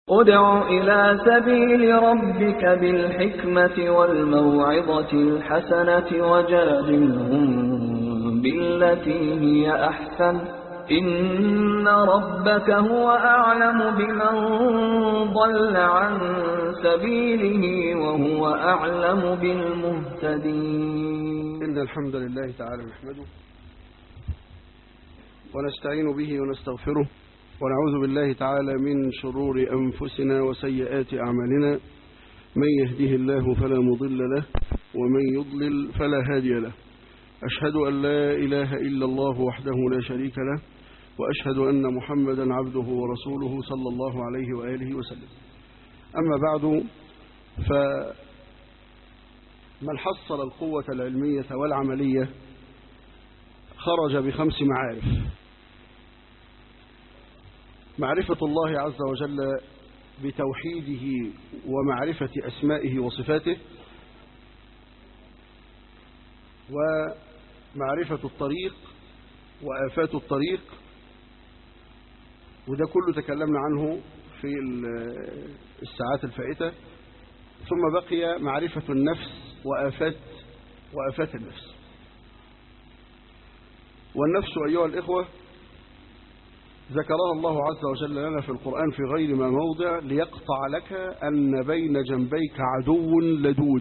ادع إلى سبيل ربك بالحكمة والموعظة الحسنة وجادلهم بالتي هي أحسن إن ربك هو أعلم بمن ضل عن سبيله وهو أعلم بالمهتدين إن الحمد لله تعالى نحمده ونستعين به ونستغفره ونعوذ بالله تعالى من شرور أنفسنا وسيئات أعمالنا من يهده الله فلا مضل له ومن يضلل فلا هادي له أشهد أن لا إله إلا الله وحده لا شريك له وأشهد أن محمدا عبده ورسوله صلى الله عليه وآله وسلم أما بعد فمن حصل القوة العلمية والعملية خرج بخمس معارف معرفة الله عز وجل بتوحيده ومعرفة أسمائه وصفاته ومعرفة الطريق وآفات الطريق وده كله تكلمنا عنه في الساعات الفائتة ثم بقي معرفة النفس وآفات وآفات النفس والنفس أيها الإخوة ذكرها الله عز وجل لنا في القرآن في غير ما موضع ليقطع لك أن بين جنبيك عدو لدود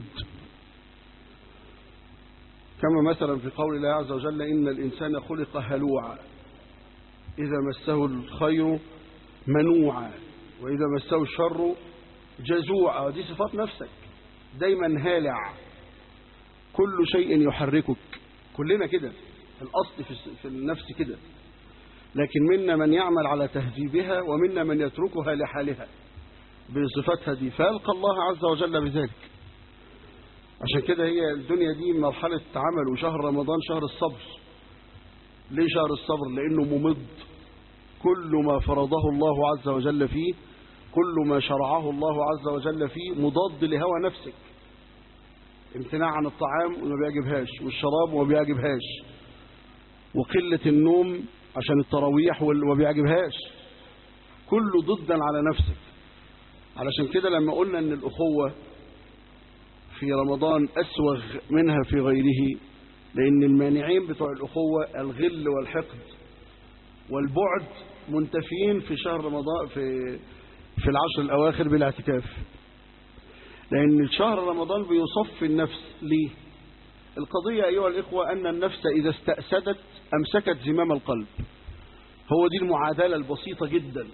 كما مثلا في قول الله عز وجل إن الإنسان خلق هلوعا إذا مسه الخير منوعا وإذا مسه الشر جزوعا دي صفات نفسك دايما هالع كل شيء يحركك كلنا كده الأصل في النفس كده لكن منا من يعمل على تهذيبها ومنا من يتركها لحالها بصفتها دي فيلقى الله عز وجل بذلك عشان كده هي الدنيا دي مرحلة عمل وشهر رمضان شهر الصبر ليه شهر الصبر لأنه ممض كل ما فرضه الله عز وجل فيه كل ما شرعه الله عز وجل فيه مضاد لهوى نفسك امتناع عن الطعام وما بيعجبهاش والشراب وما بيعجبهاش وقلة النوم عشان التراويح وما بيعجبهاش كله ضدا على نفسك علشان كده لما قلنا ان الأخوة في رمضان أسوغ منها في غيره لأن المانعين بتوع الأخوة الغل والحقد والبعد منتفين في شهر رمضان في في العشر الأواخر بالاعتكاف لأن شهر رمضان بيصفي النفس ليه القضية أيها الإخوة أن النفس إذا استأسدت أمسكت زمام القلب هو دي المعادلة البسيطة جدا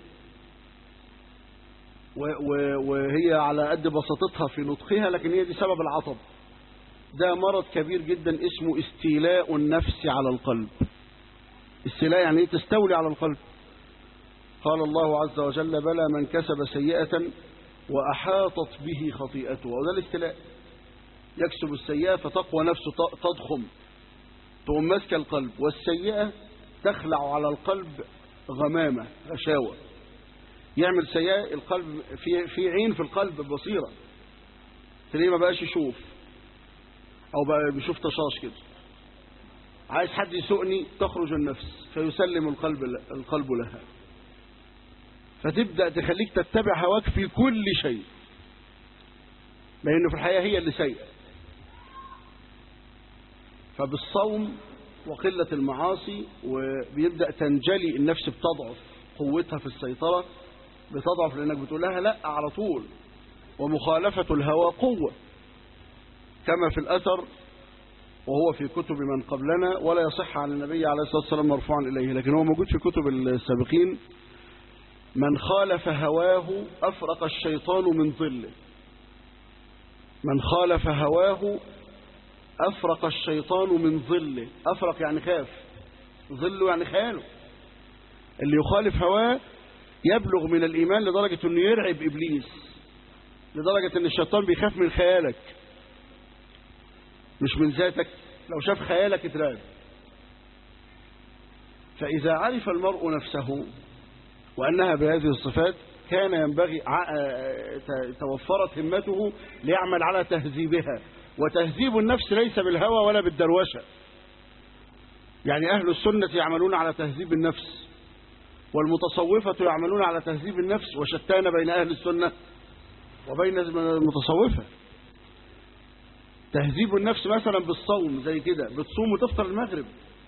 وهي على قد بساطتها في نطقها لكن هي دي سبب العطب ده مرض كبير جدا اسمه استيلاء النفس على القلب استيلاء يعني ايه تستولي على القلب قال الله عز وجل بلى من كسب سيئة وأحاطت به خطيئته وده الاستيلاء يكسب السيئة فتقوى نفسه تضخم تقوم ماسكه القلب والسيئة تخلع على القلب غمامة غشاوة يعمل سيئة القلب في في عين في القلب بصيرة تلاقيه ما بقاش يشوف أو بقى بيشوف تشاش كده عايز حد يسوقني تخرج النفس فيسلم القلب القلب لها فتبدأ تخليك تتبع هواك في كل شيء لأنه في الحقيقة هي اللي سيئة فبالصوم وقلة المعاصي وبيبدأ تنجلي النفس بتضعف قوتها في السيطرة بتضعف لأنك بتقول لها لا على طول ومخالفة الهوى قوة كما في الأثر وهو في كتب من قبلنا ولا يصح عن النبي عليه الصلاة والسلام مرفوعا إليه لكن هو موجود في كتب السابقين من خالف هواه أفرق الشيطان من ظله من خالف هواه أفرق الشيطان من ظله أفرق يعني خاف ظله يعني خياله اللي يخالف هواه يبلغ من الإيمان لدرجة أنه يرعب إبليس لدرجة أن الشيطان بيخاف من خيالك مش من ذاتك لو شاف خيالك اترعب فإذا عرف المرء نفسه وأنها بهذه الصفات كان ينبغي توفرت همته ليعمل على تهذيبها وتهذيب النفس ليس بالهوى ولا بالدروشة يعني أهل السنة يعملون على تهذيب النفس والمتصوفة يعملون على تهذيب النفس وشتان بين أهل السنة وبين المتصوفة تهذيب النفس مثلا بالصوم زي كده بتصوم وتفطر المغرب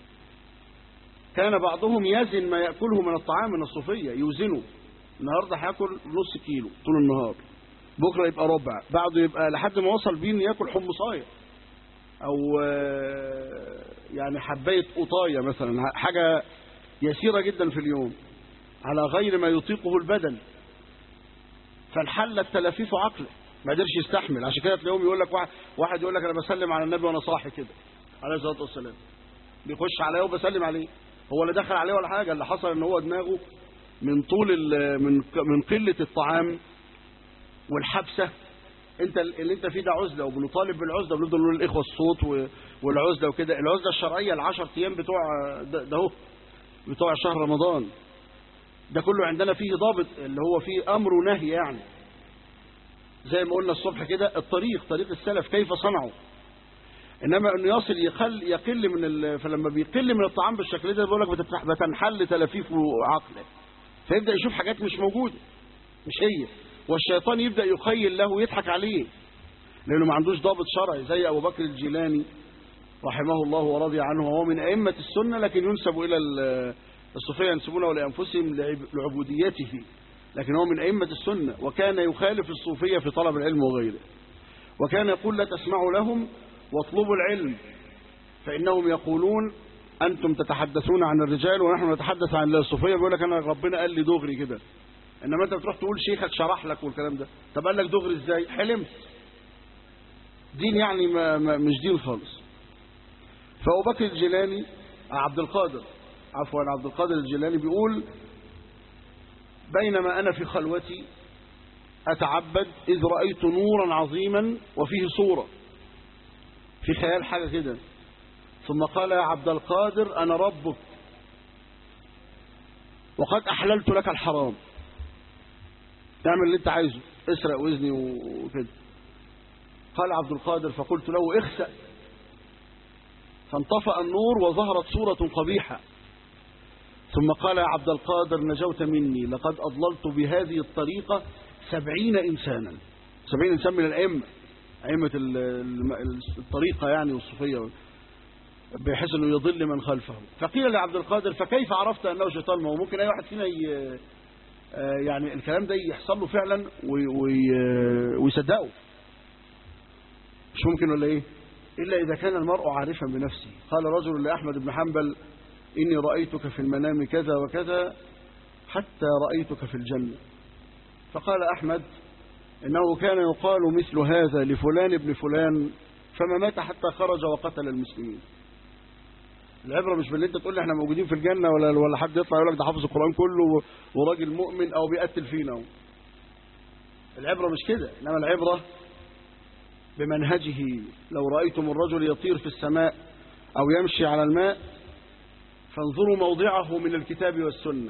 كان بعضهم يزن ما يأكله من الطعام من الصوفية يوزنه النهاردة هياكل نص كيلو طول النهار بكرة يبقى ربع بعده يبقى لحد ما وصل بيه إنه ياكل حمصاية أو آه، يعني حباية قطاية مثلا حاجة يسيرة جدا في اليوم على غير ما يطيقه البدن فانحل التلافيف عقله ما قدرش يستحمل عشان كده تلاقيهم يقول لك واحد, واحد يقول لك انا بسلم على النبي وانا صاحي كده عليه الصلاه والسلام بيخش عليا وبسلم عليه هو اللي دخل عليه ولا حاجه اللي حصل ان هو دماغه من طول ال- من من قله الطعام والحبسه انت اللي انت فيه ده عزله وبنطالب بالعزله بنفضل نقول للاخوه الصوت و- والعزله وكده العزله الشرعيه ال10 ايام بتوع ده ده اهو بتوع شهر رمضان ده كله عندنا فيه ضابط اللي هو فيه امر ونهي يعني زي ما قلنا الصبح كده الطريق طريق السلف كيف صنعوا انما انه يصل يقل يقل من ال... فلما بيقل من الطعام بالشكل ده بيقول لك بتتح- بتنحل تلافيفه عقله فيبدا يشوف حاجات مش موجوده مش هي والشيطان يبدا يخيل له ويضحك عليه لانه ما عندوش ضابط شرعي زي ابو بكر الجيلاني رحمه الله ورضي عنه وهو من ائمه السنه لكن ينسب الى ال- الصوفيه ينسبونه لانفسهم لعب- لعبوديته لكن هو من ائمه السنه وكان يخالف الصوفيه في طلب العلم وغيره وكان يقول لا تسمعوا لهم واطلبوا العلم فإنهم يقولون أنتم تتحدثون عن الرجال ونحن نتحدث عن الصوفية بيقول لك أنا ربنا قال لي دغري كده إنما أنت بتروح تقول شيخك شرح لك والكلام ده طب قال لك دغري إزاي حلمت دين يعني ما ما مش دين خالص فأبو بكر الجيلاني عبد القادر عفوا عبد القادر الجيلاني بيقول بينما أنا في خلوتي أتعبد إذ رأيت نورا عظيما وفيه صورة في خيال حاجة كده ثم قال يا عبد القادر أنا ربك وقد أحللت لك الحرام تعمل اللي انت عايزه اسرق وزني وكده قال عبد القادر فقلت له اخسأ فانطفأ النور وظهرت صورة قبيحة ثم قال يا عبد القادر نجوت مني لقد أضللت بهذه الطريقة سبعين إنسانا سبعين إنسان من الأئمة أئمة ال- ال- الطريقة يعني والصوفية بحيث أنه يضل من خلفه فقيل لعبد القادر فكيف عرفت أنه شيطان ما هو ممكن أي واحد فينا ي- آه يعني الكلام ده يحصل له فعلا وي- وي- ويصدقه مش ممكن ولا إيه إلا إذا كان المرء عارفا بنفسه قال رجل لأحمد بن حنبل إني رأيتك في المنام كذا وكذا حتى رأيتك في الجنة فقال أحمد إنه كان يقال مثل هذا لفلان ابن فلان فما مات حتى خرج وقتل المسلمين العبرة مش باللي انت تقول لي احنا موجودين في الجنة ولا ولا حد يطلع يقول لك ده حافظ القرآن كله وراجل مؤمن او بيقتل فينا العبرة مش كده انما العبرة بمنهجه لو رأيتم الرجل يطير في السماء او يمشي على الماء فانظروا موضعه من الكتاب والسنة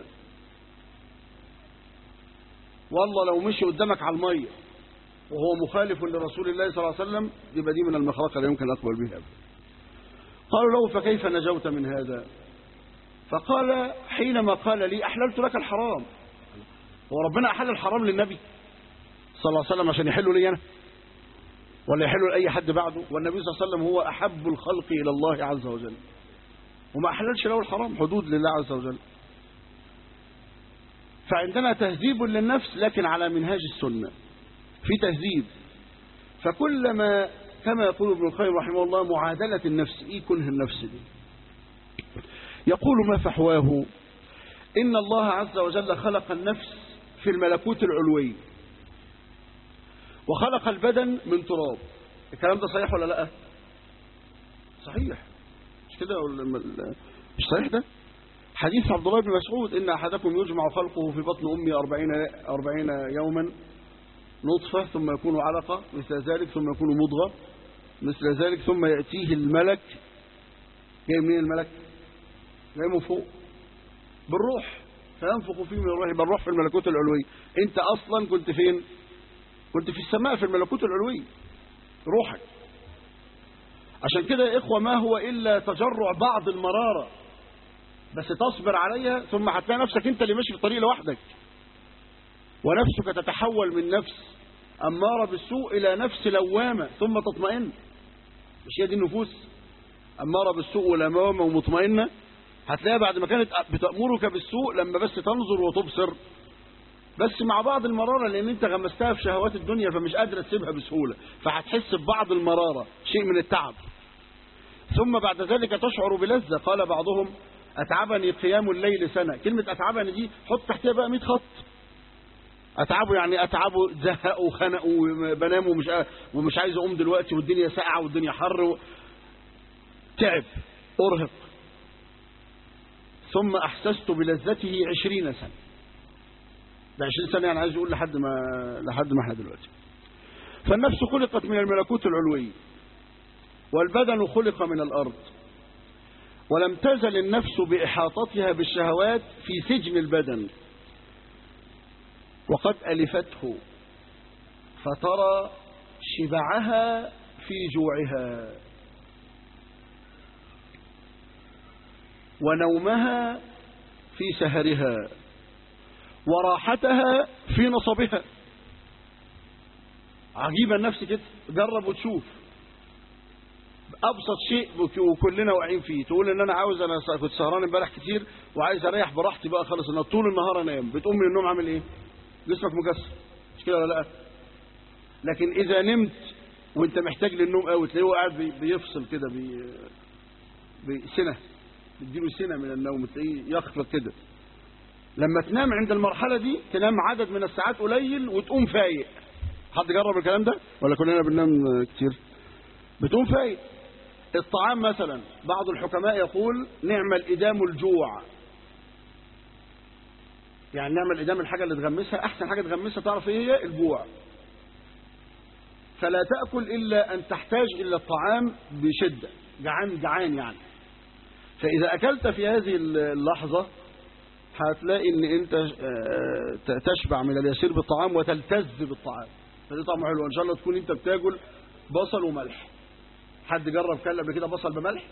والله لو مشي قدامك على المية وهو مخالف لرسول الله صلى الله عليه وسلم يبقى دي من المخرقة لا يمكن أقبل بها أبدا. قالوا له فكيف نجوت من هذا فقال حينما قال لي أحللت لك الحرام هو ربنا أحل الحرام للنبي صلى الله عليه وسلم عشان يحله لي أنا ولا يحله لأي حد بعده والنبي صلى الله عليه وسلم هو أحب الخلق إلى الله عز وجل وما أحللش له الحرام حدود لله عز وجل فعندنا تهذيب للنفس لكن على منهاج السنة في تهذيب فكلما كما يقول ابن القيم رحمه الله معادلة النفس ايه كنه النفس دي يقول ما فحواه إن الله عز وجل خلق النفس في الملكوت العلوي وخلق البدن من تراب الكلام ده صحيح ولا لا صحيح مش كده ولا مش صحيح ده حديث عبد الله بن مسعود إن أحدكم يجمع خلقه في بطن أمي أربعين, أربعين يوما نطفة ثم يكون علقة مثل ذلك ثم يكون مضغة مثل ذلك ثم يأتيه الملك جاي منين الملك جاي من فوق بالروح فينفخ فيه من الروح يبقى الروح في الملكوت العلوي انت اصلا كنت فين كنت في السماء في الملكوت العلوي روحك عشان كده يا اخوه ما هو الا تجرع بعض المراره بس تصبر عليها ثم هتلاقي نفسك انت اللي ماشي في الطريق لوحدك ونفسك تتحول من نفس أمارة بالسوء إلى نفس لوامة ثم تطمئن مش هي دي النفوس أمارة بالسوء ولوامة ومطمئنة هتلاقيها بعد ما كانت بتأمرك بالسوء لما بس تنظر وتبصر بس مع بعض المرارة لأن أنت غمستها في شهوات الدنيا فمش قادرة تسيبها بسهولة فهتحس ببعض المرارة شيء من التعب ثم بعد ذلك تشعر بلذة قال بعضهم أتعبني قيام الليل سنة كلمة أتعبني دي حط تحتها بقى 100 خط أتعبه يعني أتعبه زهق وخنق وبنام ومش ومش عايز أقوم دلوقتي والدنيا ساقعة والدنيا حر و... تعب أرهق ثم أحسست بلذته عشرين سنة ده عشرين سنة يعني عايز يقول لحد ما لحد ما احنا دلوقتي فالنفس خلقت من الملكوت العلوي والبدن خلق من الأرض ولم تزل النفس بإحاطتها بالشهوات في سجن البدن وقد ألفته فترى شبعها في جوعها ونومها في سهرها وراحتها في نصبها عجيبة النفس كده جرب وتشوف ابسط شيء وكلنا واقعين فيه تقول ان انا عاوز انا كنت سهران امبارح كتير وعايز اريح براحتي بقى خالص ان طول النهار انام بتقوم من النوم عامل ايه جسمك مكسر مش كده ولا لا لكن اذا نمت وانت محتاج للنوم قوي تلاقيه قاعد بيفصل كده بي بسنه تديله سنه من النوم تلاقيه يخفق كده لما تنام عند المرحله دي تنام عدد من الساعات قليل وتقوم فايق حد جرب الكلام ده ولا كلنا بننام كتير بتقوم فايق الطعام مثلا بعض الحكماء يقول نعم الإدام الجوع يعني نعم الإدام الحاجة اللي تغمسها أحسن حاجة تغمسها تعرف إيه هي الجوع فلا تأكل إلا أن تحتاج إلى الطعام بشدة جعان جعان يعني فإذا أكلت في هذه اللحظة هتلاقي ان انت تشبع من اليسير بالطعام وتلتز بالطعام فدي طعمه حلو ان شاء الله تكون انت بتاكل بصل وملح حد جرب كل قبل كده بصل بملح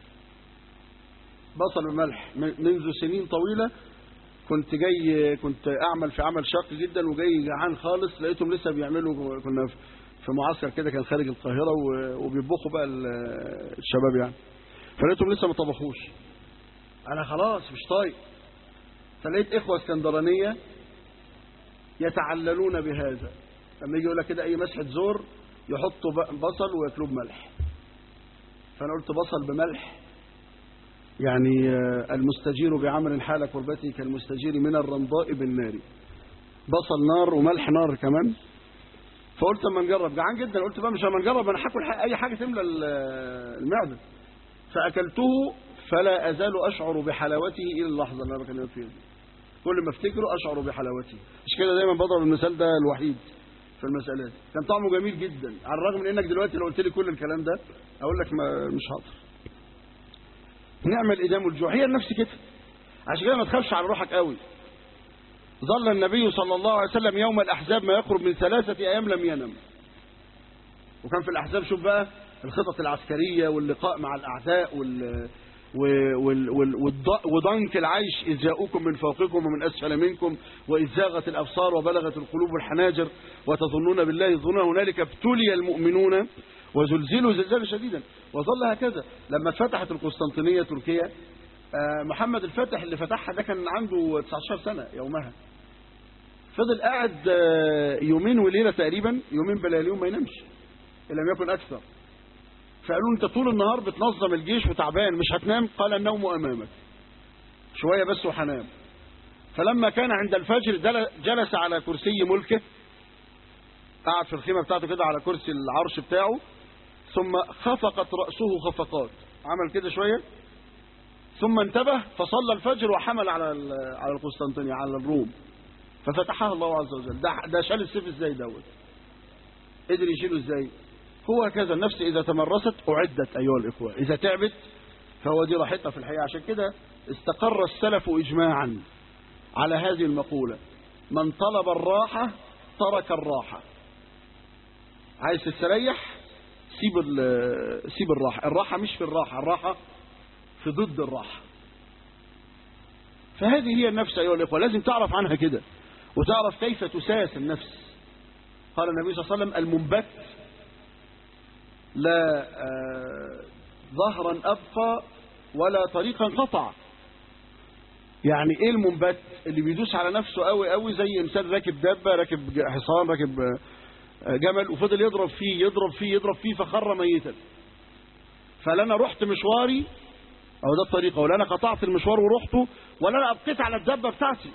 بصل بملح منذ سنين طويلة كنت جاي كنت اعمل في عمل شاق جدا وجاي جعان خالص لقيتهم لسه بيعملوا كنا في معسكر كده كان خارج القاهرة وبيطبخوا بقى الشباب يعني فلقيتهم لسه ما طبخوش انا خلاص مش طايق فلقيت اخوة اسكندرانية يتعللون بهذا لما يجي يقول لك كده اي مسحة زور يحطوا بصل وياكلوه بملح فانا قلت بصل بملح يعني المستجير بعمل حال كربته كالمستجير من الرمضاء بالنار بصل نار وملح نار كمان فقلت اما نجرب جعان جدا قلت بقى مش اما نجرب انا هاكل اي حاجه تملى المعده فاكلته فلا ازال اشعر بحلاوته الى اللحظه اللي انا بكلمك فيها كل ما افتكره اشعر بحلاوته مش كده دايما بضرب المثال ده الوحيد في المسألة دي كان طعمه جميل جدا على الرغم من انك دلوقتي لو قلت لي كل الكلام ده اقول لك ما مش حاضر نعم الادام والجوع هي النفس كده عشان كده ما تخافش على روحك قوي ظل النبي صلى الله عليه وسلم يوم الاحزاب ما يقرب من ثلاثة ايام لم ينم وكان في الاحزاب شوف بقى الخطط العسكرية واللقاء مع الاعداء وال وضنك العيش إذ جاءوكم من فوقكم ومن أسفل منكم وإذ زاغت الأبصار وبلغت القلوب الحناجر وتظنون بالله الظنون هنالك ابتلي المؤمنون وزلزلوا زلزالا شديدا وظل هكذا لما فتحت القسطنطينية تركيا محمد الفاتح اللي فتحها ده كان عنده 19 سنة يومها فضل قاعد يومين وليلة تقريبا يومين بلا يوم ما ينامش إن لم يكن أكثر فقالوا انت طول النهار بتنظم الجيش وتعبان مش هتنام قال النوم امامك شوية بس وحنام فلما كان عند الفجر جلس على كرسي ملكه قعد في الخيمة بتاعته كده على كرسي العرش بتاعه ثم خفقت رأسه خفقات عمل كده شوية ثم انتبه فصلى الفجر وحمل على على القسطنطينية على الروم ففتحها الله عز وجل ده, ده شال السيف ازاي دوت قدر يشيله ازاي هو كذا النفس إذا تمرست أعدت أيها الإخوة إذا تعبت فهو دي راحتها في الحياة عشان كده استقر السلف إجماعا على هذه المقولة من طلب الراحة ترك الراحة عايز تستريح سيب سيب الراحة الراحة مش في الراحة الراحة في ضد الراحة فهذه هي النفس أيها الإخوة لازم تعرف عنها كده وتعرف كيف تساس النفس قال النبي صلى الله عليه وسلم المنبت لا آه، ظهرا أبقى ولا طريقا قطع يعني ايه المنبت اللي بيدوس على نفسه قوي قوي زي انسان راكب دابه راكب ج- حصان راكب آه، جمل وفضل يضرب فيه يضرب فيه يضرب فيه فخر ميتا فلا انا رحت مشواري او ده الطريقه ولا انا قطعت المشوار ورحته ولا انا ابقيت على الدابه بتاعتي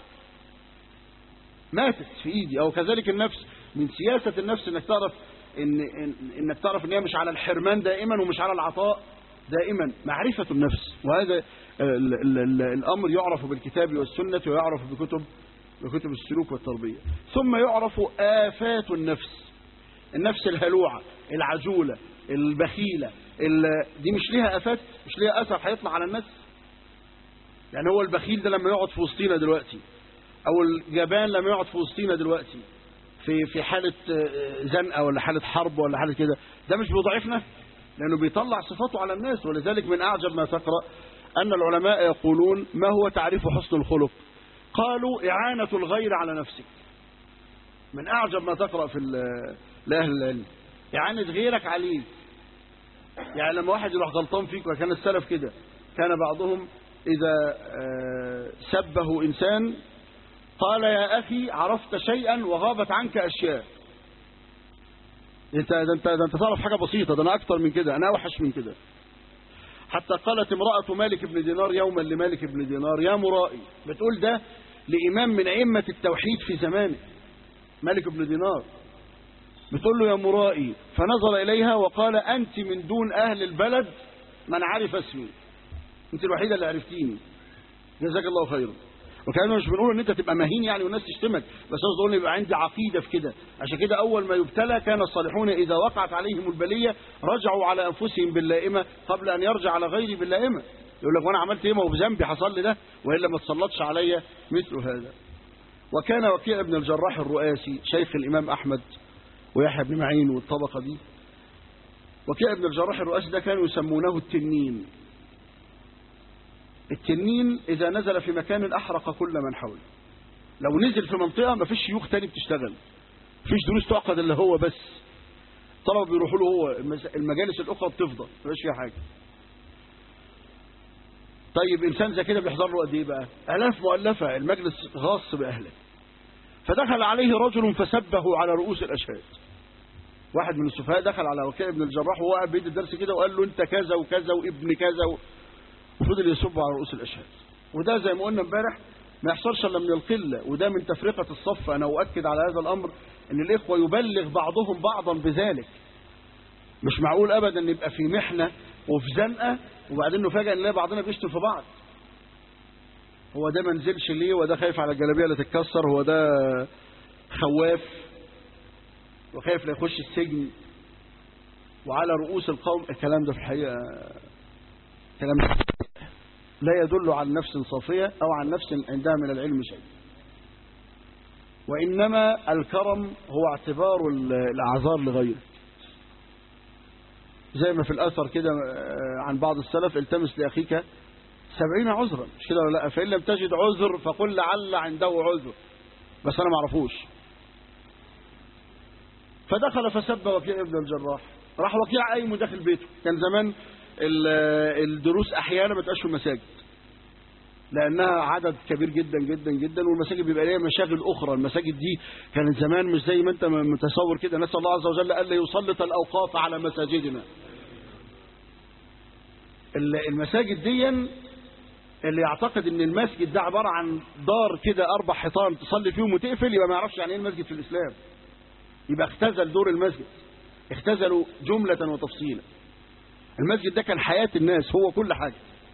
ماتت في ايدي او كذلك النفس من سياسه النفس انك تعرف ان إن- انك تعرف ان هي مش على الحرمان دائما ومش على العطاء دائما معرفه النفس وهذا ال ال ال الامر يعرف بالكتاب والسنه ويعرف بكتب بكتب السلوك والتربيه ثم يعرف افات النفس النفس الهلوعه العجوله البخيله ال- دي مش ليها افات مش ليها اثر هيطلع على الناس يعني هو البخيل ده لما يقعد في وسطينا دلوقتي او الجبان لما يقعد في وسطينا دلوقتي في في حاله آه، زنقه ولا حاله حرب ولا حاله كده ده مش بيضعفنا لانه بيطلع صفاته على الناس ولذلك من اعجب ما تقرا ان العلماء يقولون ما هو تعريف حسن الخلق قالوا اعانه الغير على نفسك من اعجب ما تقرا في ال- لاهل العلم اعانه غيرك عليك يعني لما واحد يروح غلطان فيك وكان السلف كده كان بعضهم اذا آه، سبه انسان قال يا أخي عرفت شيئا وغابت عنك أشياء انت ده انت ده انت تعرف حاجة بسيطة ده انا اكتر من كده انا اوحش من كده حتى قالت امرأة مالك بن دينار يوما لمالك بن دينار يا مرائي بتقول ده لإمام من أئمة التوحيد في زمانه مالك بن دينار بتقول له يا مرائي فنظر إليها وقال أنت من دون أهل البلد من عرف اسمي أنت الوحيدة اللي عرفتيني جزاك الله خيرا وكانوا مش بنقول ان انت تبقى مهين يعني والناس تشتمك بس قصدي اقول يبقى عندي عقيده في كده عشان كده اول ما يبتلى كان الصالحون اذا وقعت عليهم البليه رجعوا على انفسهم باللائمه قبل ان يرجع على غيري باللائمه يقول لك وانا عملت ايه ما هو بذنبي حصل لي ده والا ما تسلطش عليا مثل هذا وكان وكيع بن الجراح الرؤاسي شيخ الامام احمد ويحيى بن معين والطبقه دي وكيع بن الجراح الرؤاسي ده كانوا يسمونه التنين التنين إذا نزل في مكان أحرق كل من حوله لو نزل في منطقة ما فيش شيوخ تاني بتشتغل فيش دروس تعقد إلا هو بس طلبوا بيروحوا له هو المس- المجالس الأخرى بتفضى ما فيش فيها حاجة طيب إنسان زي كده بيحضر له قد إيه بقى؟ آلاف مؤلفة المجلس خاص بأهله فدخل عليه رجل فسبه على رؤوس الأشهاد واحد من السفهاء دخل على وكيع بن الجراح وهو قاعد بيدي الدرس كده وقال له انت كذا وكذا وابن كذا و... وفضل يصب على رؤوس الاشهاد وده زي ما قلنا امبارح ما يحصلش الا من القله وده من تفرقه الصف انا اؤكد على هذا الامر ان الاخوه يبلغ بعضهم بعضا بذلك مش معقول ابدا ان يبقى في محنه وفي زنقه وبعدين نفاجئ ان نلاقي بعضنا بيشتم في بعض هو ده ما نزلش ليه وده خايف على الجلابيه اللي تتكسر هو ده خواف وخايف لا يخش السجن وعلى رؤوس القوم الكلام ده في الحقيقه كلام لا يدل عن نفس صافية أو عن نفس عندها من العلم شيء وإنما الكرم هو اعتبار ال- الأعذار لغيره زي ما في الأثر كده آه، عن بعض السلف التمس لأخيك سبعين عذرا مش كده ولا لا فإن لم تجد عذر فقل لعل عنده عذر بس أنا ما اعرفوش فدخل فسب وكيع ابن الجراح راح وكيع قايم داخل بيته كان زمان ال- الدروس احيانا ما تبقاش في المساجد لانها عدد كبير جدا جدا جدا والمساجد بيبقى ليها مشاغل اخرى المساجد دي كانت زمان مش زي ما انت متصور كده نسال الله عز وجل الا يسلط الاوقاف على مساجدنا ال- المساجد دي اللي يعتقد ان المسجد ده عباره عن دار كده اربع حيطان تصلي فيهم وتقفل يبقى ما يعرفش يعني ايه المسجد في الاسلام يبقى اختزل دور المسجد اختزلوا جمله وتفصيلا المسجد ده كان حياة الناس هو كل حاجة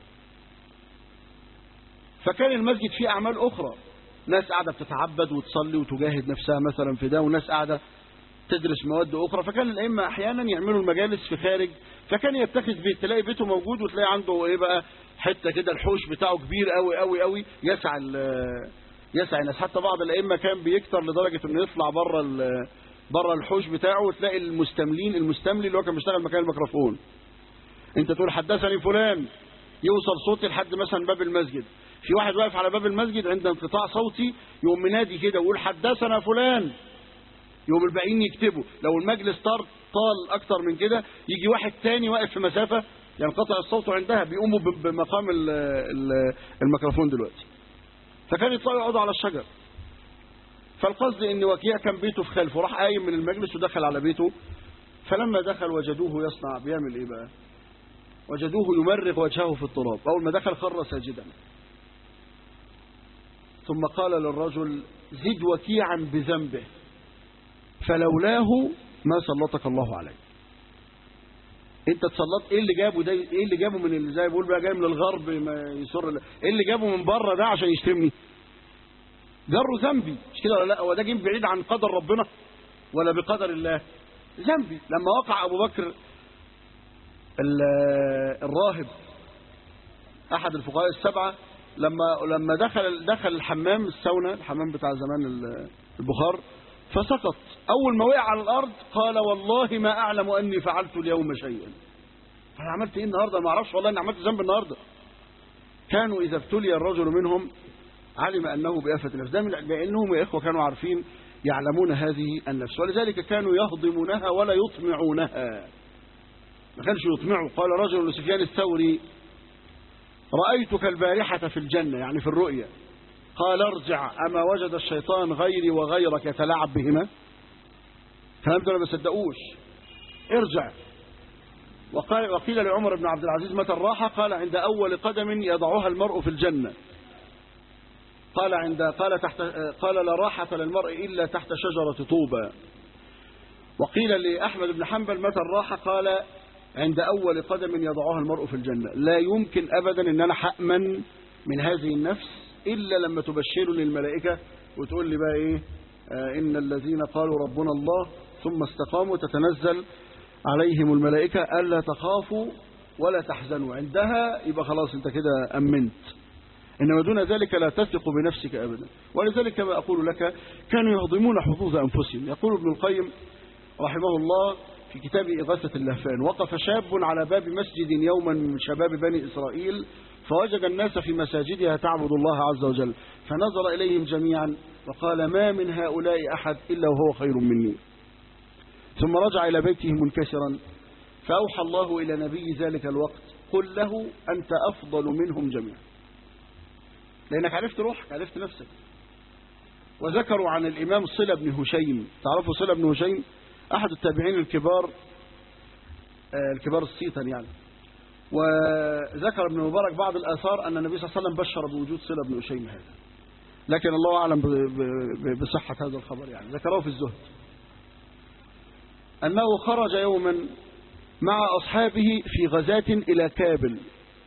فكان المسجد فيه أعمال أخرى ناس قاعدة بتتعبد وتصلي وتجاهد نفسها مثلا في ده وناس قاعدة تدرس مواد أخرى فكان الأئمة أحيانا يعملوا المجالس في خارج فكان يتخذ بيت تلاقي بيته موجود وتلاقي عنده إيه بقى حتة كده الحوش بتاعه كبير قوي قوي قوي يسعى ال- يسعى الناس حتى بعض الأئمة كان بيكتر لدرجة إنه يطلع بره ال- بره الحوش بتاعه وتلاقي المستملين المستملي اللي هو كان بيشتغل مكان الميكروفون انت تقول حدثني فلان يوصل صوتي لحد مثلا باب المسجد في واحد واقف على باب المسجد عند انقطاع صوتي يقوم منادي كده ويقول حدثنا فلان يقوم الباقيين يكتبوا لو المجلس طار طال اكتر من كده يجي واحد تاني واقف في مسافه ينقطع الصوت عندها بيقوموا ب- بمقام ال- ال- الميكروفون دلوقتي فكان يطلعوا يقعدوا على الشجر فالقصد ان وكيع كان بيته في خلفه راح قايم من المجلس ودخل على بيته فلما دخل وجدوه يصنع بيعمل ايه بقى وجدوه يمرغ وجهه في التراب اول ما دخل خر ساجدا ثم قال للرجل زد وكيعا بذنبه فلولاه ما سلطك الله عليه انت اتسلطت ايه اللي جابه ده ايه اللي جابه من اللي زي بيقول بقى جاي من الغرب ما يسر ايه اللي جابه من بره ده عشان يشتمني جره ذنبي مش كده ولا لا هو ده جيم بعيد عن قدر ربنا ولا بقدر الله ذنبي لما وقع ابو بكر ال- الراهب احد الفقهاء السبعه لما لما دخل دخل الحمام الساونا الحمام بتاع زمان ال- البخار فسقط اول ما وقع على الارض قال والله ما اعلم اني فعلت اليوم شيئا انا عملت ايه النهارده ما اعرفش والله اني عملت ذنب النهارده كانوا اذا ابتلي الرجل منهم علم انه بآفة النفس ده من لانهم يا اخوه كانوا عارفين يعلمون هذه النفس ولذلك كانوا يهضمونها ولا يطمعونها ما كانش يطمعوا قال رجل لسفيان الثوري رأيتك البارحة في الجنة يعني في الرؤيا قال ارجع أما وجد الشيطان غيري وغيرك يتلاعب بهما الكلام ده ما صدقوش ارجع وقال وقيل لعمر بن عبد العزيز متى الراحة قال عند أول قدم يضعها المرء في الجنة قال عند قال تحت قال لا راحة للمرء إلا تحت شجرة طوبى وقيل لأحمد بن حنبل متى الراحة قال عند أول قدم يضعها المرء في الجنة لا يمكن أبدا أن أنا حأمن من هذه النفس إلا لما تبشرني الملائكة وتقول لي بقى إيه آه إن الذين قالوا ربنا الله ثم استقاموا تتنزل عليهم الملائكة ألا تخافوا ولا تحزنوا عندها يبقى خلاص أنت كده أمنت إنما دون ذلك لا تثق بنفسك أبدا ولذلك كما أقول لك كانوا يهضمون حظوظ أنفسهم يقول ابن القيم رحمه الله في كتاب إغاثة اللهفان وقف شاب على باب مسجد يوما من شباب بني إسرائيل فوجد الناس في مساجدها تعبد الله عز وجل فنظر إليهم جميعا وقال ما من هؤلاء أحد إلا وهو خير مني ثم رجع إلى بيته منكسرا فأوحى الله إلى نبي ذلك الوقت قل له أنت أفضل منهم جميعا لأنك عرفت روحك عرفت نفسك وذكروا عن الإمام صلة بن هشيم تعرفوا صلة بن هشيم أحد التابعين الكبار آه، الكبار السيطا يعني وذكر ابن مبارك بعض الآثار أن النبي صلى الله عليه وسلم بشر بوجود صلة بن هشيم هذا لكن الله أعلم ب- ب- بصحة هذا الخبر يعني ذكروه في الزهد أنه خرج يوما مع أصحابه في غزاة إلى كابل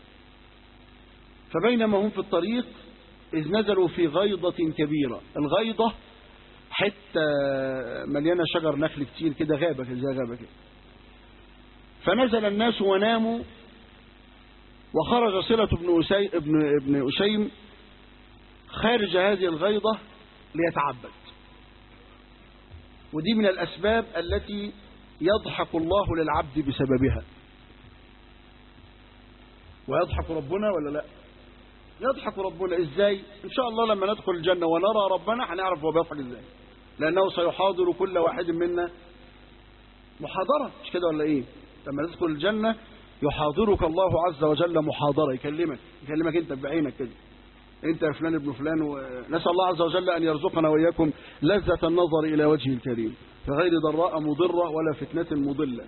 فبينما هم في الطريق إذ نزلوا في غيضة كبيرة الغيضة حتة مليانة شجر نخل كتير كده غابة كده زي غابة كده فنزل الناس وناموا وخرج صلة بن أسي ابن ابن أشيم خارج هذه الغيضة ليتعبد ودي من الأسباب التي يضحك الله للعبد بسببها ويضحك ربنا ولا لا يضحك ربنا ازاي ان شاء الله لما ندخل الجنة ونرى ربنا هنعرف هو بيضحك ازاي لانه سيحاضر كل واحد منا محاضرة مش كده ولا ايه لما ندخل الجنة يحاضرك الله عز وجل محاضرة يكلمك يكلمك انت بعينك كده انت يا فلان ابن فلان ونسأل الله عز وجل ان يرزقنا واياكم لذة النظر الى وجهه الكريم في غير ضراء مضرة ولا فتنة مضلة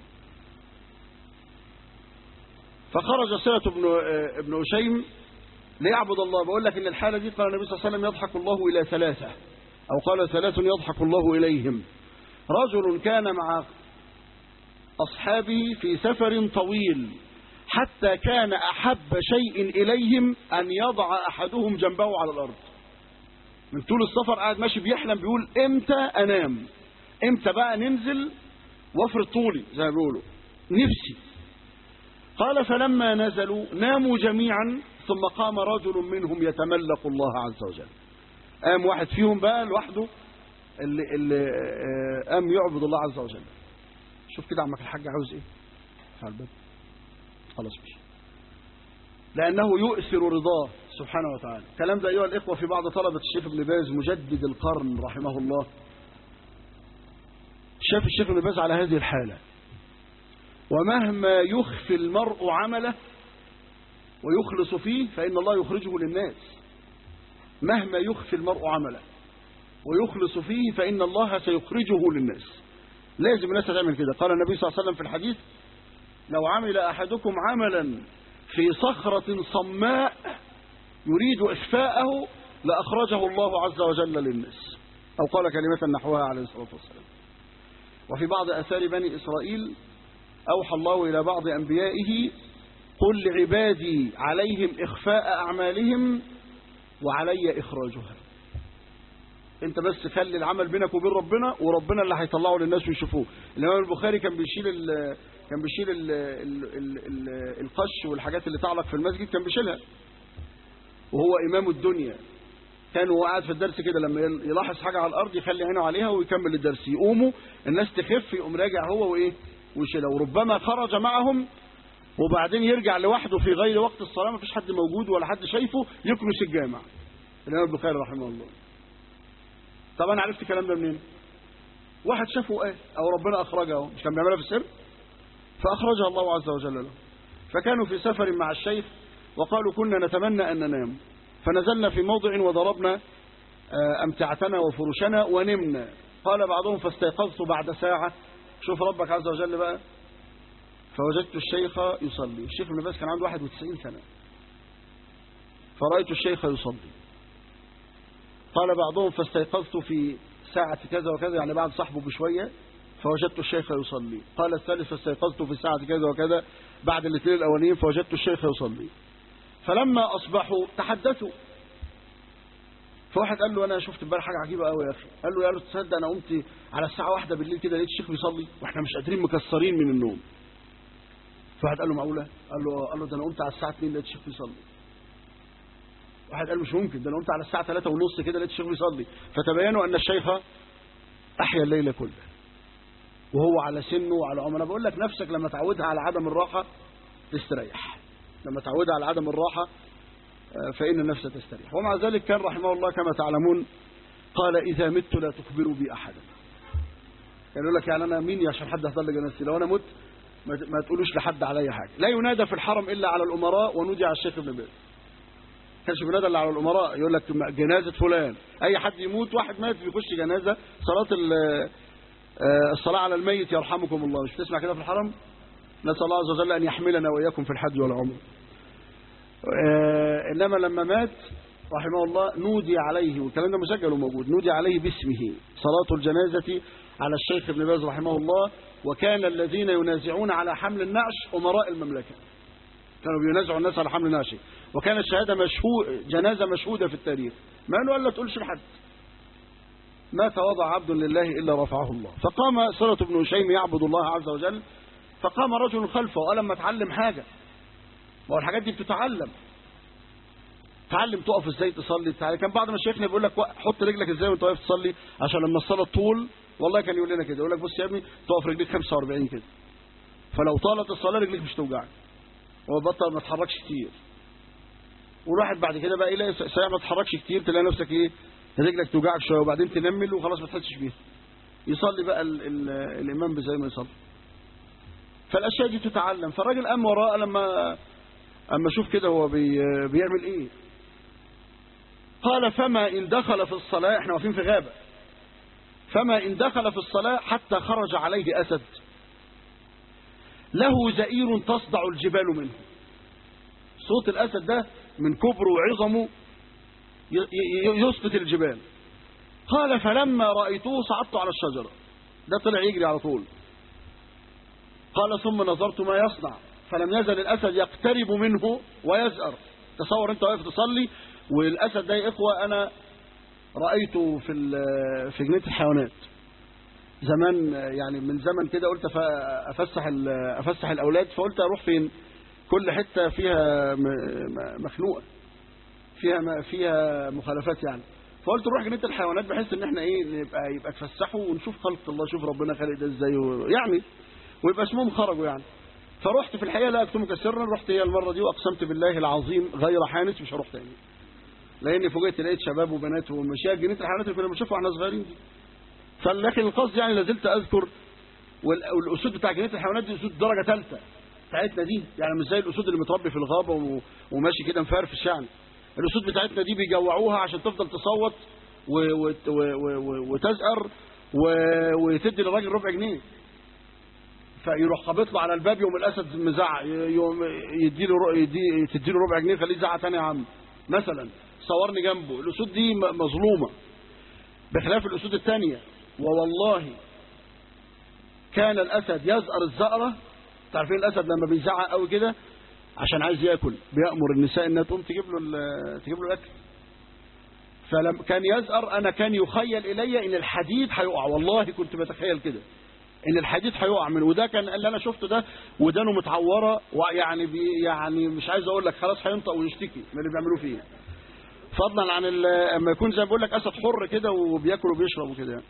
فخرج صلة ابن ابن أشيم ليعبد الله بقول لك ان الحالة دي قال النبي صلى الله عليه وسلم يضحك الله الى ثلاثة او قال ثلاث يضحك الله اليهم رجل كان مع اصحابه في سفر طويل حتى كان احب شيء اليهم ان يضع احدهم جنبه على الارض من طول السفر قاعد ماشي بيحلم بيقول امتى انام امتى بقى ننزل وافرد طولي زي ما بيقولوا نفسي قال فلما نزلوا ناموا جميعا ثم قام رجل منهم يتملق الله عز وجل قام واحد فيهم بقى لوحده اللي, اللي آه، قام يعبد الله عز وجل شوف كده عمك الحاج عاوز ايه على الباب خلاص مش لانه يؤثر رضاه سبحانه وتعالى الكلام ده أيها الإخوة في بعض طلبة الشيخ ابن باز مجدد القرن رحمه الله شاف الشيخ ابن باز على هذه الحالة ومهما يخفي المرء عمله ويخلص فيه فإن الله يخرجه للناس مهما يخفي المرء عمله ويخلص فيه فإن الله سيخرجه للناس لازم الناس تعمل كده قال النبي صلى الله عليه وسلم في الحديث لو عمل أحدكم عملا في صخرة صماء يريد إخفاءه لأخرجه الله عز وجل للناس أو قال كلمة نحوها عليه الصلاة والسلام وفي بعض أثار بني إسرائيل أوحى الله إلى بعض أنبيائه قل لعبادي عليهم إخفاء أعمالهم وعلي إخراجها انت بس خلي العمل بينك وبين ربنا وربنا اللي هيطلعه للناس ويشوفوه الامام البخاري كان بيشيل ال كان بيشيل ال ال ال ال القش والحاجات اللي تعلق في المسجد كان بيشيلها وهو امام الدنيا كان وهو قاعد في الدرس كده لما يلاحظ حاجه على الارض يخلي عينه عليها ويكمل الدرس يقوموا الناس تخف يقوم راجع هو وايه ويشيلها وربما خرج معهم وبعدين يرجع لوحده في غير وقت الصلاه ما فيش حد موجود ولا حد شايفه يكنس الجامع الامام البخاري رحمه الله طب انا عرفت الكلام ده منين واحد شافه قال او ربنا اخرجه مش كان بيعملها في السر فاخرجها الله عز وجل له فكانوا في سفر مع الشيخ وقالوا كنا نتمنى ان ننام فنزلنا في موضع وضربنا امتعتنا وفرشنا ونمنا قال بعضهم فاستيقظت بعد ساعه شوف ربك عز وجل بقى فوجدت الشيخ يصلي الشيخ ابن باز كان عنده 91 سنه فرأيت الشيخ يصلي قال بعضهم فاستيقظت في ساعة كذا وكذا يعني بعد صاحبه بشوية فوجدت الشيخ يصلي قال الثالث فاستيقظت في ساعة كذا وكذا بعد الاثنين الأولين فوجدت الشيخ يصلي فلما أصبحوا تحدثوا فواحد قال له أنا شفت امبارح حاجة عجيبة قوي يا أخي قال له يا له تصدق أنا قمت على الساعة واحدة بالليل كده لقيت الشيخ بيصلي وإحنا مش قادرين مكسرين من النوم فواحد قال له معقولة قال له قال له ده أنا قمت على الساعة 2 لقيت الشيخ بيصلي واحد قال مش ممكن ده انا قمت على الساعه 3 ونص كده لقيت الشيخ بيصلي فتبينوا ان الشيخ احيا الليل كله وهو على سنه وعلى عمره انا بقول لك نفسك لما تعودها على عدم الراحه تستريح لما تعودها على عدم الراحه فان النفس تستريح ومع ذلك كان رحمه الله كما تعلمون قال اذا مت لا تخبروا بي احدا يعني يقول لك يعني انا مين عشان حد يحضر لي جنازتي لو انا مت ما تقولوش لحد عليا حاجه لا ينادى في الحرم الا على الامراء ونودي على الشيخ ابن باز كانش بينادى الا على الامراء يقول لك جنازه فلان اي حد يموت واحد مات بيخش جنازه صلاه الصلاه على الميت يرحمكم الله مش بتسمع كده في الحرم نسال الله عز وجل ان يحملنا واياكم في الحج والعمر انما لما مات رحمه الله نودي عليه والكلام ده مسجل وموجود نودي عليه باسمه صلاه الجنازه على الشيخ ابن باز رحمه الله وكان الذين ينازعون على حمل النعش امراء المملكه كانوا بينازعوا الناس على حمل ناشي وكان الشهادة مشهود جنازة مشهودة في التاريخ ما قالوا ألا تقولش لحد ما تواضع عبد لله إلا رفعه الله فقام صلة بن هشيم يعبد الله عز وجل فقام رجل خلفه وقال لما اتعلم حاجة ما هو الحاجات دي بتتعلم تعلم تقف ازاي تصلي تعالى كان بعض مشايخنا بيقول لك حط رجلك ازاي وانت واقف تصلي عشان لما الصلاه طول والله كان يقول لنا كده يقول لك بص يا ابني تقف رجليك 45 كده فلو طالت الصلاه رجليك مش توجعك وبطل ما تتحركش كتير والواحد بعد كده بقى يلاقي ساعه ما تتحركش كتير تلاقي نفسك ايه رجلك توجعك شويه وبعدين تنمل وخلاص ما تحسش بيها يصلي بقى ال ال الامام زي ما يصلي فالاشياء دي تتعلم فالراجل قام وراه لما اما اشوف كده هو بي بيعمل ايه قال فما ان دخل في الصلاه احنا واقفين في غابه فما ان دخل في الصلاه حتى خرج عليه اسد له زئير تصدع الجبال منه صوت الأسد ده من كبره وعظمه يسقط الجبال قال فلما رأيته صعدت على الشجرة ده طلع يجري على طول قال ثم نظرت ما يصنع فلم يزل الأسد يقترب منه ويزأر تصور انت واقف تصلي والأسد ده يا إخوة أنا رأيته في في جنينة الحيوانات زمان يعني من زمن كده قلت افسح افسح الاولاد فقلت اروح فين كل حته فيها مخنوقه فيها فيها مخالفات يعني فقلت نروح جنينه الحيوانات بحيث ان احنا ايه نبقى يبقى اتفسحوا ونشوف خلق الله شوف ربنا خلق ده ازاي يعني ويبقى اسمهم خرجوا يعني فرحت في الحقيقه لا اكتمك سرا رحت هي المره دي واقسمت بالله العظيم غير حانس مش هروح تاني لاني فوجئت لقيت شباب وبنات ومشايخ جنينه الحيوانات اللي كنا بنشوفها واحنا صغيرين دي فلكن القصد يعني لازلت اذكر وال- والاسود بتاع جنينه الحيوانات دي اسود درجه ثالثه بتاعتنا دي يعني مش زي الاسود اللي متربي في الغابه و- وماشي كده مفرفش يعني الاسود بتاعتنا دي بيجوعوها عشان تفضل تصوت و- و- و- و- و- وتزقر و- وتدي للراجل ربع جنيه فيروح خابط له على الباب يوم الاسد مزعق يوم يدي له يدي تدي له ربع جنيه خليه يزعق تاني يا عم مثلا صورني جنبه الاسود دي م- مظلومه بخلاف الاسود الثانيه ووالله كان الاسد يزأر الزأره تعرفين الاسد لما بيزعق قوي كده عشان عايز ياكل بيأمر النساء انها تقوم تجيب له ال- تجيب له الاكل فلما كان يزأر انا كان يخيل الي ان الحديد هيقع والله كنت بتخيل كده ان الحديد هيقع منه وده كان اللي انا شفته ده ودانه متعوره ويعني بي يعني مش عايز اقول لك خلاص هينطق ويشتكي من اللي بيعملوه فيه فضلا عن ال- اما يكون زي ما بقول لك اسد حر كده وبياكل وبيشرب وكده يعني.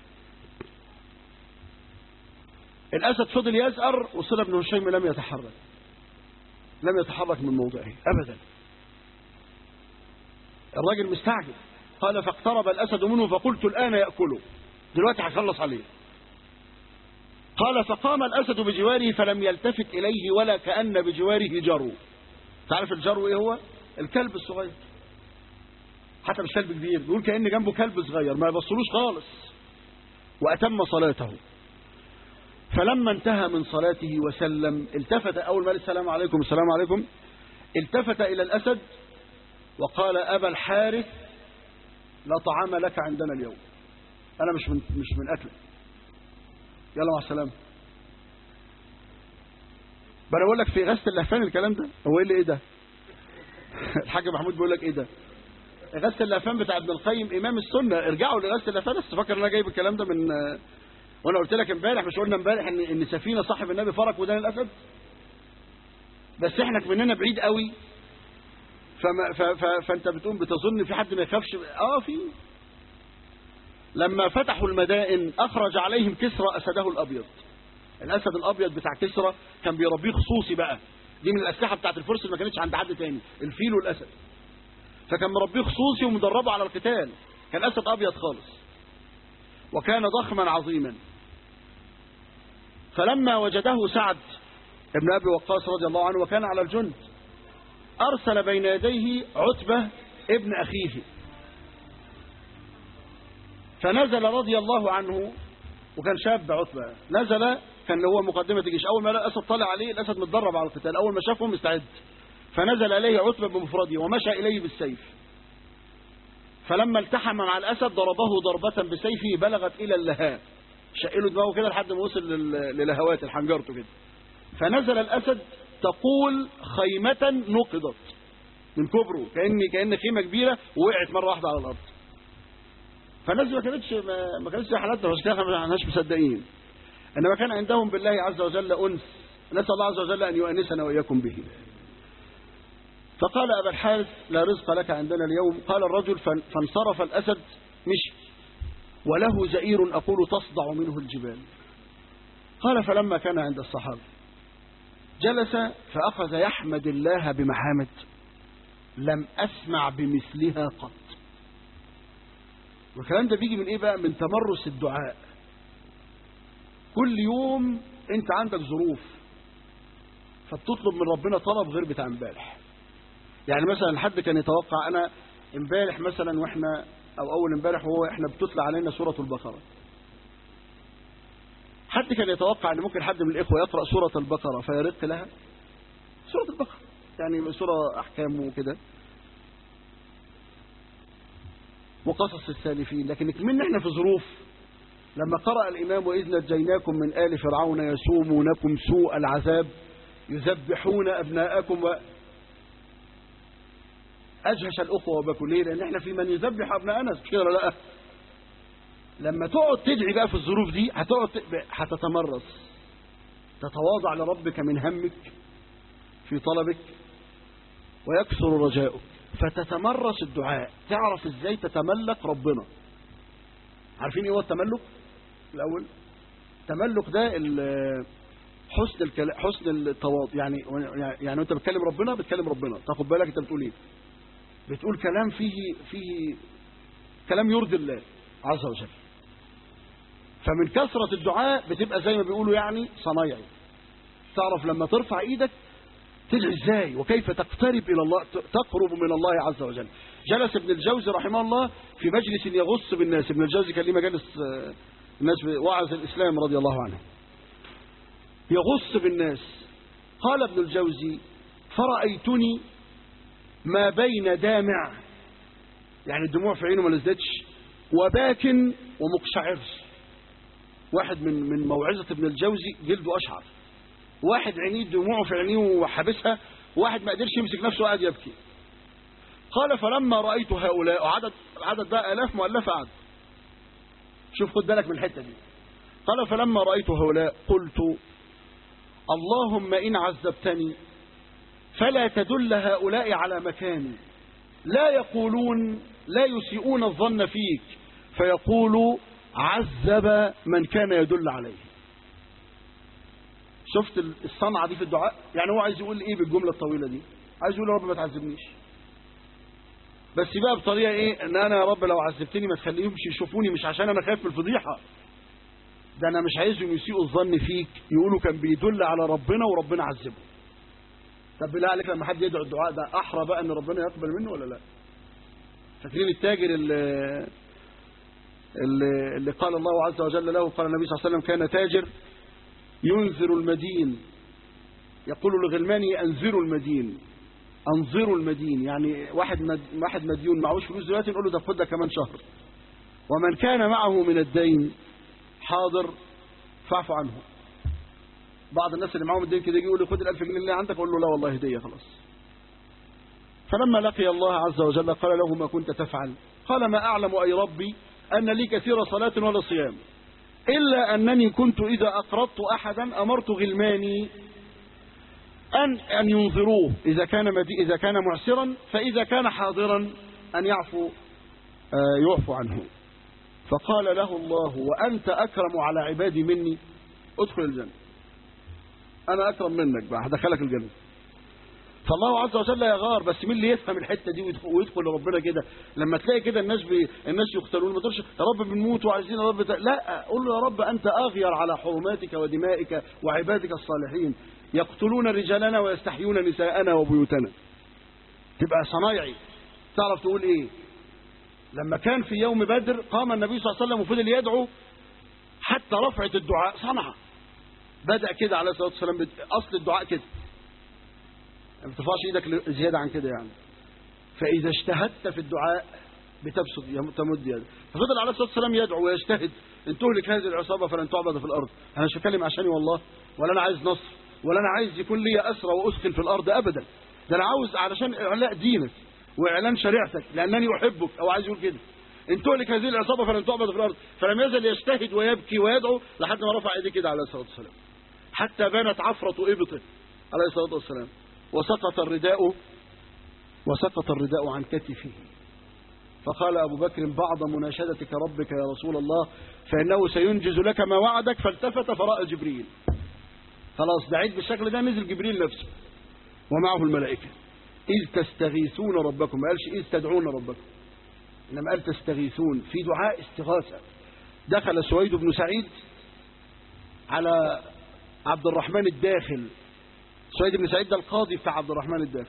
الاسد فضل يزأر وصل ابن هشيم لم يتحرك لم يتحرك من موضعه ابدا الراجل مستعجل قال فاقترب الاسد منه فقلت الان ياكله دلوقتي هيخلص عليه قال فقام الاسد بجواره فلم يلتفت اليه ولا كان بجواره جرو تعرف الجرو ايه هو الكلب الصغير حتى مش كلب كبير بيقول كان جنبه كلب صغير ما يبصلوش خالص واتم صلاته فلما انتهى من صلاته وسلم التفت اول ما قال السلام عليكم السلام عليكم التفت الى الاسد وقال ابا الحارث لا طعام لك عندنا اليوم انا مش من مش من اكلك يلا مع السلامه بقى اقول لك في غسل اللهفان الكلام ده هو ايه اللي ايه ده الحاج محمود بيقول لك ايه ده غسل اللهفان بتاع ابن القيم امام السنه ارجعوا لغسل اللهفان بس فاكر ان انا جايب الكلام ده من وانا قلت لك امبارح مش قلنا امبارح ان ان سفينه صاحب النبي فرق ودان الاسد بس احنا مننا بعيد قوي فما ف ف فانت بتقوم بتظن في حد ما يخافش اه في لما فتحوا المدائن اخرج عليهم كسرى اسده الابيض الاسد الابيض بتاع كسرى كان بيربيه خصوصي بقى دي من الاسلحه بتاعت الفرس اللي ما كانتش عند حد تاني الفيل والاسد فكان مربيه خصوصي ومدربه على القتال كان اسد ابيض خالص وكان ضخما عظيما فلما وجده سعد ابن ابي وقاص رضي الله عنه وكان على الجند ارسل بين يديه عتبه ابن اخيه فنزل رضي الله عنه وكان شاب عتبه نزل كان هو مقدمه الجيش اول ما لقى الاسد طلع عليه الاسد متدرب على القتال اول ما شافه مستعد فنزل اليه عتبه بمفرده ومشى اليه بالسيف فلما التحم مع الاسد ضربه ضربه بسيفه بلغت الى اللهاء شقله دماغه كده لحد ما وصل لل- للهوات الحنجرته كده فنزل الاسد تقول خيمه نقضت من كبره كان كان خيمه كبيره ووقعت مره واحده على الارض فالناس ما كانتش ما, ما كانتش زي حالاتنا عشان كده احنا ما احناش مصدقين انما كان عندهم بالله عز وجل انس نسال الله عز وجل ان يؤنسنا واياكم به فقال ابا الحارث لا رزق لك عندنا اليوم قال الرجل فان- فانصرف الاسد مشي وله زئير اقول تصدع منه الجبال قال فلما كان عند الصحابه جلس فاخذ يحمد الله بمحامد لم اسمع بمثلها قط والكلام ده بيجي من ايه بقى من تمرس الدعاء كل يوم انت عندك ظروف فبتطلب من ربنا طلب غير بتاع امبارح يعني مثلا حد كان يتوقع انا امبارح مثلا واحنا او اول امبارح وهو احنا بتتلى علينا سوره البقره حد كان يتوقع ان ممكن حد من الاخوه يقرا سوره البقره فيرق لها سوره البقره يعني سوره احكام وكده وقصص السالفين لكن كمان احنا في ظروف لما قرأ الإمام وإذ نجيناكم من آل فرعون يسومونكم سوء العذاب يذبحون أبناءكم و... أجهش الأخوة وبكوا ليه لأن احنا في من يذبح أبناءنا مش كده ولا لا لما تقعد تدعي بقى في الظروف دي هتقعد ت- هتتمرس تتواضع لربك من همك في طلبك ويكثر رجاؤك فتتمرس الدعاء تعرف ازاي تتملك ربنا عارفين ايه هو التملك الاول التملك ده ال- حسن الكلام حسن التواضع يعني يعني انت بتكلم ربنا بتكلم ربنا تاخد بالك انت بتقول ايه بتقول كلام فيه فيه كلام يرضي الله عز وجل فمن كثرة الدعاء بتبقى زي ما بيقولوا يعني صنايعي تعرف لما ترفع ايدك تدعي ازاي وكيف تقترب الى الله تقرب من الله عز وجل جلس ابن الجوزي رحمه الله في مجلس يغص بالناس ابن الجوزي كان ليه مجالس آه، الناس وعظ الاسلام رضي الله عنه يغص بالناس قال ابن الجوزي فرأيتني ما بين دامع يعني الدموع في عينه ما نزلتش وباك ومقشعر واحد من من موعظة ابن الجوزي جلده أشعر واحد عينيه دموعه في عينيه وحابسها واحد ما قدرش يمسك نفسه وقعد يبكي قال فلما رأيت هؤلاء عدد عدد ده آلاف مؤلفة عدد شوف خد بالك من الحتة دي قال فلما رأيت هؤلاء قلت اللهم إن عذبتني فلا تدل هؤلاء على مكاني لا يقولون لا يسيئون الظن فيك فيقول عذب من كان يدل عليه شفت الصنعة دي في الدعاء يعني هو عايز يقول ايه بالجملة الطويلة دي عايز يقول يا رب ما تعذبنيش بس بقى بطريقة ايه ان انا يا رب لو عذبتني ما تخليهمش يشوفوني مش عشان انا خايف من الفضيحة ده انا مش عايزهم يسيئوا الظن فيك يقولوا كان بيدل على ربنا وربنا عذبه طب بالله عليك لما حد يدعو الدعاء ده احرى بقى ان ربنا يقبل منه ولا لا فاكرين التاجر اللي, اللي, اللي قال الله عز وجل له قال النبي صلى الله عليه وسلم كان تاجر ينذر المدين يقول لغلمانه انذروا المدين انظروا المدين يعني واحد مد واحد مديون معهوش فلوس دلوقتي نقول له ده خد كمان شهر ومن كان معه من الدين حاضر فاعف عنه بعض الناس اللي معاهم الدين كده يجي يقول لي خد ال1000 جنيه اللي عندك اقول له لا والله هديه خلاص فلما لقي الله عز وجل قال له ما كنت تفعل قال ما اعلم اي ربي ان لي كثير صلاه ولا صيام الا انني كنت اذا اقرضت احدا امرت غلماني ان ان ينظروه اذا كان مدي اذا كان معسرا فاذا كان حاضرا ان يعفو آه يعفو عنه فقال له الله وأنت أكرم على عبادي مني ادخل الجنة أنا أكرم منك بقى هدخلك الجنة فالله عز وجل يغار بس مين اللي يفهم الحته دي ويدخل لربنا كده لما تلاقي كده الناس بي الناس يقتلون ما تقولش يا رب بنموت وعايزين يا رب ت... لا قول له يا رب انت اغير على حرماتك ودمائك وعبادك الصالحين يقتلون رجالنا ويستحيون نساءنا وبيوتنا تبقى صنايعي تعرف تقول ايه لما كان في يوم بدر قام النبي صلى الله عليه وسلم وفضل يدعو حتى رفعت الدعاء صنعة بدأ كده عليه الصلاة والسلام أصل الدعاء كده ما بترفعش ايدك زيادة عن كده يعني فإذا اجتهدت في الدعاء بتبسط تمد يدك ففضل عليه الصلاة والسلام يدعو ويجتهد ان تهلك هذه العصابة فلن تعبد في الأرض أنا مش بتكلم عشاني والله ولا أنا عايز نصر ولا أنا عايز يكون لي أسرى وأسخن في الأرض أبدا ده أنا عاوز علشان إعلاء دينك واعلان شريعتك لانني احبك او عايز يقول كده ان تهلك هذه العصابه فلن تعبد في الارض فلم يزل يجتهد ويبكي ويدعو لحد ما رفع ايديه كده عليه الصلاه والسلام حتى بانت عفره ابطه عليه الصلاه والسلام وسقط الرداء وسقط الرداء عن كتفه فقال أبو بكر بعض مناشدتك ربك يا رسول الله فإنه سينجز لك ما وعدك فالتفت فرأى جبريل خلاص دعيت بالشكل ده نزل جبريل نفسه ومعه الملائكة إذ تستغيثون ربكم ما قالش إذ تدعون ربكم إنما قال تستغيثون في دعاء استغاثة دخل سويد بن سعيد على عبد الرحمن الداخل سويد بن سعيد ده القاضي بتاع عبد الرحمن الداخل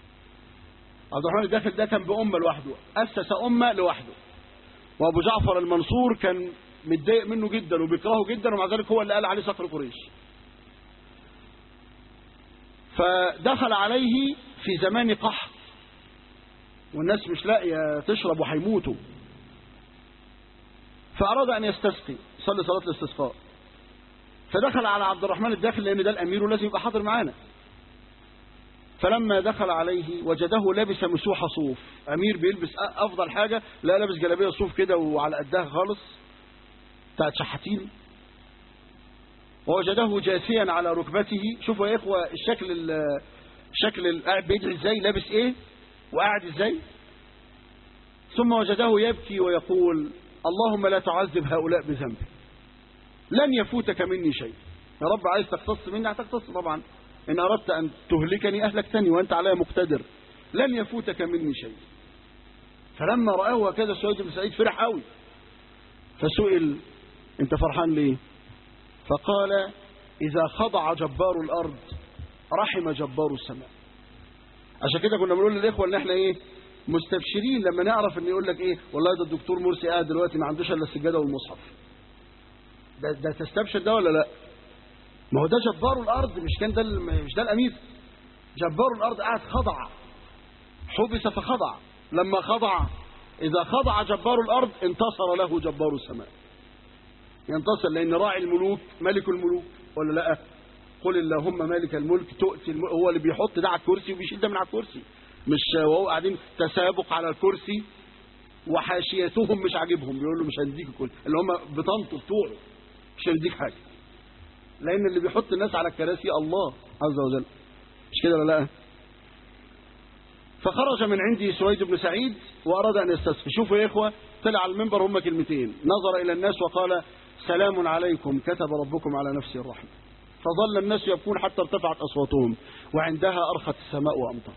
عبد الرحمن الداخل ده كان بأمة لوحده أسس أمة لوحده وأبو جعفر المنصور كان متضايق منه جدا وبيكرهه جدا ومع ذلك هو اللي قال عليه صقر قريش فدخل عليه في زمان قحط والناس مش لاقيه تشرب وهيموتوا فأراد أن يستسقي صلي صلاة الاستسقاء فدخل على عبد الرحمن الداخل لأن ده الأمير ولازم يبقى حاضر معانا فلما دخل عليه وجده لابس مسوح صوف أمير بيلبس أفضل حاجة لا لابس جلابية صوف كده وعلى قدها خالص بتاعت شحاتين ووجده جاثيا على ركبته شوفوا يا إخوة الشكل شكل قاعد بيدعي ازاي لابس ايه وقاعد ازاي ثم وجده يبكي ويقول اللهم لا تعذب هؤلاء بذنب لن يفوتك مني شيء يا رب عايز تقتص مني هتقتص طبعا إن أردت أن تهلكني أهلكتني وأنت علي مقتدر لن يفوتك مني شيء فلما رآه هكذا سعيد بن سعيد فرح قوي فسئل أنت فرحان ليه فقال إذا خضع جبار الأرض رحم جبار السماء عشان كده كنا بنقول للإخوة إن إحنا إيه مستبشرين لما نعرف إن يقول لك إيه والله ده الدكتور مرسي قاعد دلوقتي ما عندوش إلا السجادة والمصحف ده, ده تستبشر ده ولا لا ما هو ده جبار الأرض مش كان ده الم- مش ده الأمير جبار الأرض قاعد خضع حبس فخضع لما خضع إذا خضع جبار الأرض انتصر له جبار السماء ينتصر لأن راعي الملوك ملك الملوك ولا لا قل اللهم مالك الملك تؤتي الملك هو اللي بيحط ده على الكرسي وبيشيل ده من على الكرسي مش وهو قاعدين تسابق على الكرسي وحاشيتهم مش عاجبهم بيقولوا مش هنديك كل اللي هم بطنطوا بتوعه مش هنديك حاجه لان اللي بيحط الناس على الكراسي الله عز وجل مش كده ولا لا فخرج من عندي سويد بن سعيد واراد ان يستسقي شوفوا يا اخوه طلع على المنبر هم كلمتين نظر الى الناس وقال سلام عليكم كتب ربكم على نفسه الرحمه فظل الناس يبكون حتى ارتفعت اصواتهم وعندها ارخت السماء وامطرت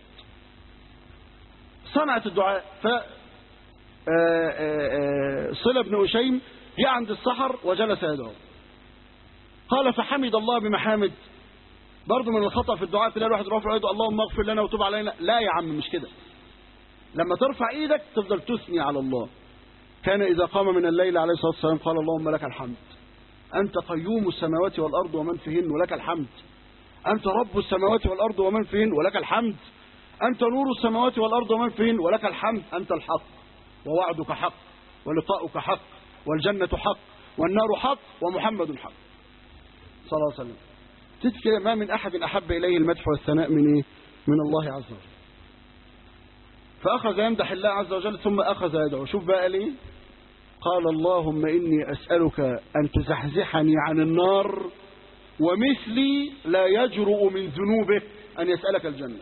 صنعت الدعاء ف آه، آه، آه، صلة بن أشيم جاء عند السحر وجلس يدعو قال فحمد الله بمحامد برضه من الخطأ في الدعاء تلاقي الواحد رافع يده اللهم اغفر لنا وتوب علينا لا يا عم مش كده لما ترفع ايدك تفضل تثني على الله كان إذا قام من الليل عليه الصلاة والسلام قال اللهم لك الحمد أنت قيوم السماوات والأرض ومن فيهن ولك الحمد أنت رب السماوات والأرض ومن فيهن ولك الحمد أنت نور السماوات والأرض ومن فيهن ولك الحمد أنت الحق ووعدك حق ولقاؤك حق والجنة حق والنار حق ومحمد حق صلى الله عليه وسلم تذكر ما من أحد أحب إليه المدح والثناء من إيه؟ من الله عز وجل فأخذ يمدح الله عز وجل ثم أخذ يدعو شوف بقى ليه قال اللهم إني أسألك أن تزحزحني عن النار ومثلي لا يجرؤ من ذنوبه أن يسألك الجنة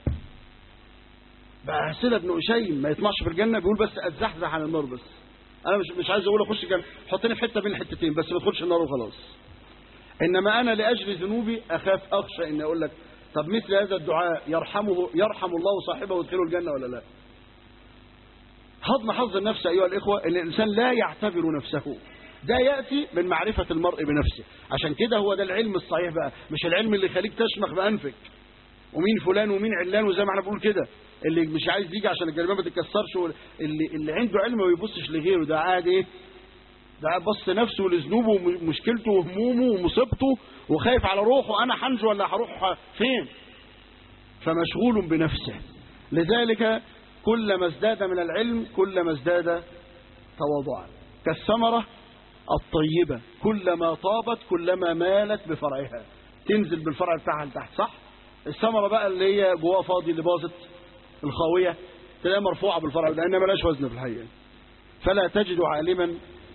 بقى سيدة بن أشيم ما يطمعش في الجنة بيقول بس أتزحزح عن النار بس أنا مش مش عايز أقول أخش الجنة حطني في حتة بين الحتتين بس ما ادخلش النار وخلاص إنما أنا لأجل ذنوبي أخاف أخشى إن أقول لك طب مثل هذا الدعاء يرحمه يرحم الله صاحبه ويدخله الجنة ولا لا هضم حظ النفس أيها الإخوة إن الإنسان لا يعتبر نفسه ده يأتي من معرفة المرء بنفسه عشان كده هو ده العلم الصحيح بقى مش العلم اللي يخليك تشمخ بأنفك ومين فلان ومين علان وزي ما احنا بنقول كده اللي مش عايز يجي عشان الجلابيه ما تتكسرش وال- اللي اللي عنده علم ما بيبصش لغيره ده قاعد ايه ده قاعد بص نفسه لذنوبه ومشكلته وهمومه ومصيبته وخايف على روحه انا هنجو ولا هروح فين فمشغول بنفسه لذلك كلما ازداد من العلم كلما ازداد تواضعا كالثمرة الطيبة كلما طابت كلما مالت بفرعها تنزل بالفرع بتاعها لتحت صح الثمرة بقى اللي هي جواها فاضي اللي باظت الخاوية تلاقيها مرفوعة بالفرع لأنها ملاش وزن في الحقيقة فلا تجد عالما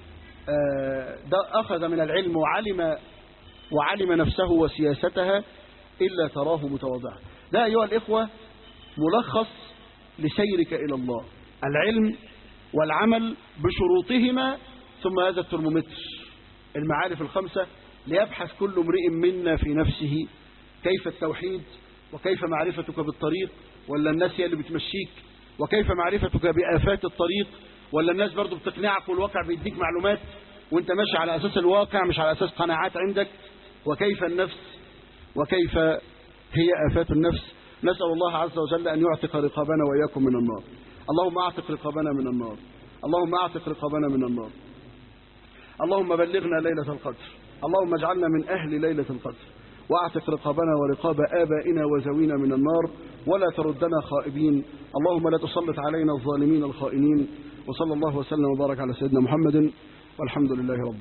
آه، ده أخذ من العلم وعلم وعلم نفسه وسياستها إلا تراه متواضعا ده أيها الإخوة ملخص لسيرك إلى الله العلم والعمل بشروطهما ثم هذا الترمومتر المعارف الخمسة ليبحث كل امرئ منا في نفسه كيف التوحيد وكيف معرفتك بالطريق ولا الناس هي اللي بتمشيك وكيف معرفتك بآفات الطريق ولا الناس برضو بتقنعك والواقع بيديك معلومات وانت ماشي على أساس الواقع مش على أساس قناعات عندك وكيف النفس وكيف هي آفات النفس نسأل الله عز وجل أن يعتق رقابنا وإياكم من النار اللهم أعتق رقابنا من النار اللهم أعتق رقابنا من النار اللهم بلغنا ليلة القدر اللهم اجعلنا من أهل ليلة القدر واعتق رقابنا ورقاب آبائنا وزوينا من النار ولا تردنا خائبين اللهم لا تسلط علينا الظالمين الخائنين وصلى الله وسلم وبارك على سيدنا محمد والحمد لله رب